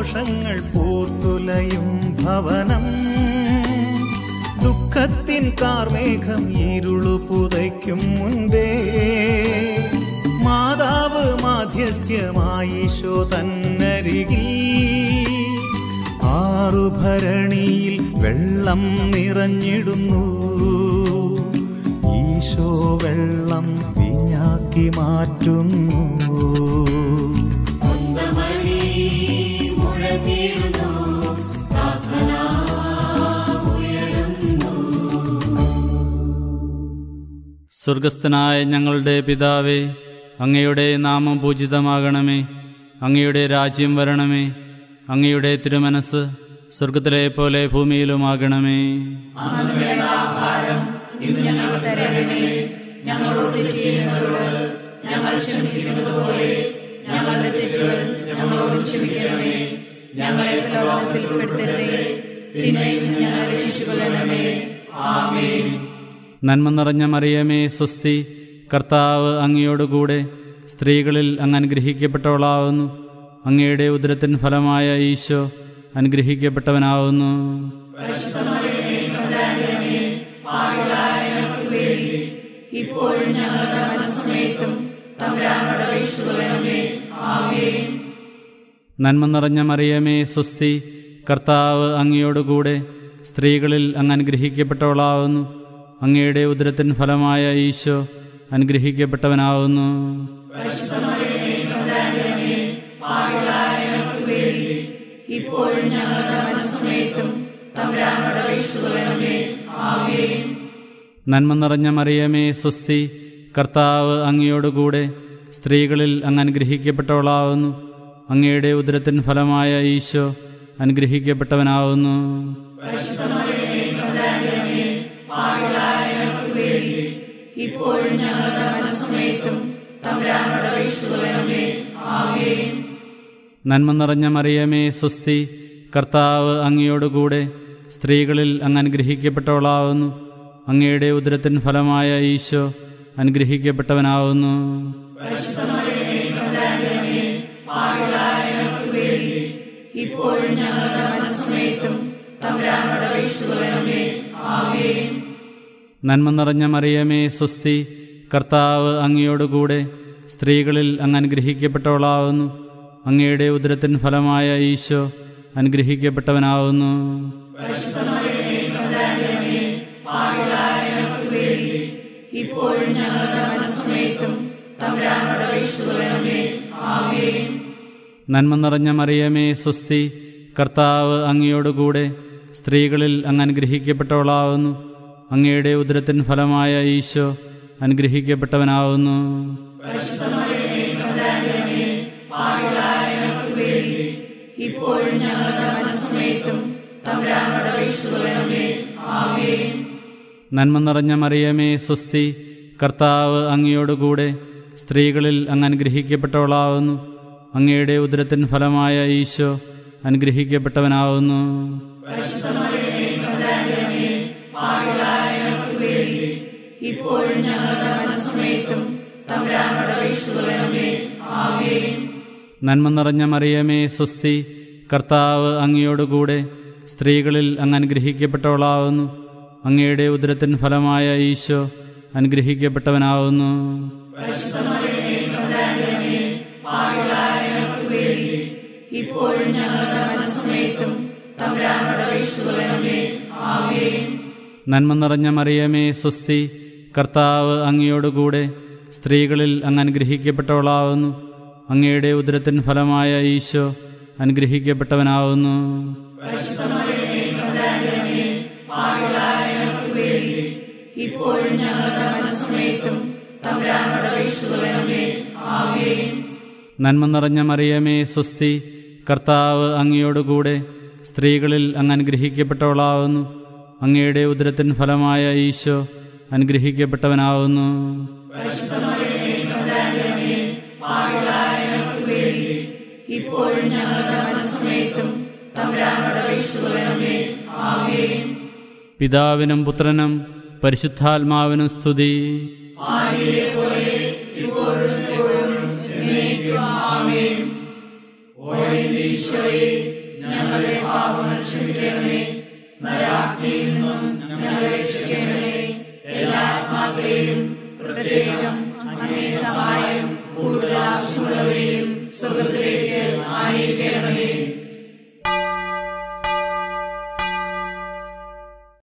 സന്തോഷങ്ങൾ പൂർത്തുലയും ഭവനം ദുഃഖത്തിൻ കാർമേഘം ഇരുളു പുതയ്ക്കും മുൻപേ മാതാവ് മാധ്യസ്ഥ്യമായിശോ തന്നരികിൽ ആറുഭരണിയിൽ വെള്ളം നിറഞ്ഞിടുന്നു ഈശോ വെള്ളം വിഞ്ഞാക്കി മാറ്റുന്നു കുന്തമണി മുഴങ്ങിടുന്നു പ്രാർത്ഥന ഉയരുന്നു സ്വർഗസ്ഥനായ ഞങ്ങളുടെ പിതാവേ അങ്ങയുടെ നാമം പൂജിതമാകണമേ അങ്ങയുടെ രാജ്യം വരണമേ അങ്ങയുടെ തിരുമനസ് സ്വർഗത്തിലെ പോലെ ഭൂമിയിലുമാകണമേ ഞങ്ങൾ തരണമേ ഞങ്ങളോട് ചെയ്യുന്നവരോട് ഞങ്ങൾ ക്ഷമിക്കുന്നത് പോലെ ഞങ്ങളുടെ തെറ്റുകൾ ഞങ്ങളോട് ക്ഷമിക്കണമേ ഞങ്ങളെ പ്രലോഭനത്തിൽ പെടുത്തരുതേ തിന്മയിൽ നിന്ന് ഞങ്ങളെ രക്ഷിച്ചുകൊള്ളണമേ ആമേൻ നന്മ നിറഞ്ഞ മറിയമേ സ്വസ്തി കർത്താവ് അങ്ങയോടുകൂടെ സ്ത്രീകളിൽ അങ്ങ് അനുഗ്രഹിക്കപ്പെട്ടവളാവുന്നു അങ്ങയുടെ ഉദരത്തിൻ ഫലമായ ഈശോ അനുഗ്രഹിക്കപ്പെട്ടവനാവുന്നു ഇപ്പോഴും ഞങ്ങളുടെ മരണസമയത്തും തമ്പുരാനോട് അപേക്ഷിച്ചുകൊള്ളണമേ ആമേൻ നന്മ നിറഞ്ഞ മറിയമേ സ്വസ്തി കർത്താവ് അങ്ങയോടുകൂടെ സ്ത്രീകളിൽ അങ്ങ് അനുഗ്രഹിക്കപ്പെട്ടവളാവുന്നു അങ്ങയുടെ ഉദരത്തിൻ ഫലമായ ഈശോ അനുഗ്രഹിക്കപ്പെട്ടവനാവുന്നു ഇപ്പോഴും ഞങ്ങളുടെ മരണസമയത്തും തമ്പുരാനോട് അപേക്ഷിച്ചുകൊള്ളണമേ ആമേൻ നന്മ നിറഞ്ഞ മറിയമേ സ്വസ്തി കർത്താവ് അങ്ങയോടുകൂടെ സ്ത്രീകളിൽ അങ്ങ് അനുഗ്രഹിക്കപ്പെട്ടവളാവുന്നു അങ്ങയുടെ ഉദരത്തിൻ ഫലമായ ഈശോ അനുഗ്രഹിക്കപ്പെട്ടവനാവുന്നു ഇപ്പോഴും ഞങ്ങളുടെ മരണസമയത്തും തമ്പുരാനോട് അപേക്ഷിച്ചുകൊള്ളണമേ ആമേൻ നന്മ നിറഞ്ഞ മറിയമേ സ്വസ്തി കർത്താവ് അങ്ങയോടുകൂടെ സ്ത്രീകളിൽ അങ്ങ് അനുഗ്രഹിക്കപ്പെട്ടവളാവുന്നു അങ്ങയുടെ ഉദരത്തിൻ ഫലമായ ഈശോ അനുഗ്രഹിക്കപ്പെട്ടവനാവുന്നു ഇപ്പോഴും ഞങ്ങളുടെ മരണസമയത്തും തമ്പുരാനോട് അപേക്ഷിച്ചുകൊള്ളണമേ ആമേൻ നന്മ നിറഞ്ഞ മറിയമേ സ്വസ്തി കർത്താവ് അങ്ങയോടുകൂടെ സ്ത്രീകളിൽ അങ്ങ് അനുഗ്രഹിക്കപ്പെട്ടവളാവുന്നു അങ്ങയുടെ ഉദരത്തിൻ ഫലമായ ഈശോ അനുഗ്രഹിക്കപ്പെട്ടവനാവുന്നു ഇപ്പോഴും ഞങ്ങളുടെ മരണസമയത്തും തമ്പുരാനോട് അപേക്ഷിച്ചുകൊള്ളണമേ ആമേൻ നന്മ നിറഞ്ഞ മറിയമേ സ്വസ്തി കർത്താവ് അങ്ങയോടുകൂടെ സ്ത്രീകളിൽ അങ്ങ് അനുഗ്രഹിക്കപ്പെട്ടവളാവുന്നു അങ്ങയുടെ ഉദരത്തിൻ ഫലമായ ഈശോ അനുഗ്രഹിക്കപ്പെട്ടവനാവുന്നു ഇപ്പോഴും ഞങ്ങളുടെ മരണസമയത്തും തമ്പുരാനോട് അപേക്ഷിച്ചുകൊള്ളണമേ ആമേൻ നന്മ നിറഞ്ഞ മറിയമേ സ്വസ്തി കർത്താവ് അങ്ങയോടുകൂടെ സ്ത്രീകളിൽ അങ്ങ് അനുഗ്രഹിക്കപ്പെട്ടവളാവുന്നു അങ്ങയുടെ ഉദരത്തിൻ ഫലമായ ഈശോ അനുഗ്രഹിക്കപ്പെട്ടവനാവുന്നു ഇപ്പോഴും ഞങ്ങളുടെ മരണസമയത്തും തമ്പുരാനോട് അപേക്ഷിച്ചുകൊള്ളണമേ ആമേൻ നന്മ നിറഞ്ഞ മറിയമേ സ്വസ്തി കർത്താവ് അങ്ങയോടുകൂടെ സ്ത്രീകളിൽ അങ്ങ് അനുഗ്രഹിക്കപ്പെട്ടവളാവുന്നു അങ്ങയുടെ ഉദരത്തിൻ ഫലമായ ഈശോ അനുഗ്രഹിക്കപ്പെട്ടവനാവുന്നു ഇപ്പോഴും ഞങ്ങളുടെ മരണസമയത്തും തമ്പുരാനോട് അപേക്ഷിച്ചുകൊള്ളണമേ ആമേൻ നന്മ നിറഞ്ഞ മറിയമേ സ്വസ്തി കർത്താവ് അങ്ങയോടുകൂടെ സ്ത്രീകളിൽ അങ്ങ് അനുഗ്രഹിക്കപ്പെട്ടവളാവുന്നു അങ്ങയുടെ ഉദരത്തിൻ ഫലമായ ഈശോ അനുഗ്രഹിക്കപ്പെട്ടവനാവുന്നു ഇപ്പോഴും ഞങ്ങളുടെ മരണസമയത്തും തമ്പുരാനോട് അപേക്ഷിച്ചുകൊള്ളണമേ ആമേൻ നന്മ നിറഞ്ഞ മറിയമേ സ്വസ്തി കർത്താവ് അങ്ങയോടുകൂടെ സ്ത്രീകളിൽ അങ്ങ് അനുഗ്രഹിക്കപ്പെട്ടവളാവുന്നു അങ്ങയുടെ ഉദരത്തിൻ ഫലമായ ഈശോ അനുഗ്രഹിക്കപ്പെട്ടവനാവുന്നു ഇപ്പോഴും ഞങ്ങളുടെ മരണസമയത്തും തമ്പുരാനോട് അപേക്ഷിച്ചുകൊള്ളണമേ ആമേൻ പിതാവിനും പുത്രനും പരിശുദ്ധാത്മാവിനും സ്തുതി ആമേൻ ഓ ഈശോയെ ഞങ്ങളുടെ പാപങ്ങൾ ക്ഷമിക്കണമേ നരാജ്ഞയിൽ നിന്നും ഞങ്ങളെ രക്ഷിക്കണമേ എല്ലാ ആത്മാക്കളെയും പ്രത്യേകം അങ്ങേ സഹായം കൂടുതൽ ആവശ്യമുള്ളവരെയും സ്വർഗത്തിലേക്ക് ആയിരിക്കണമേ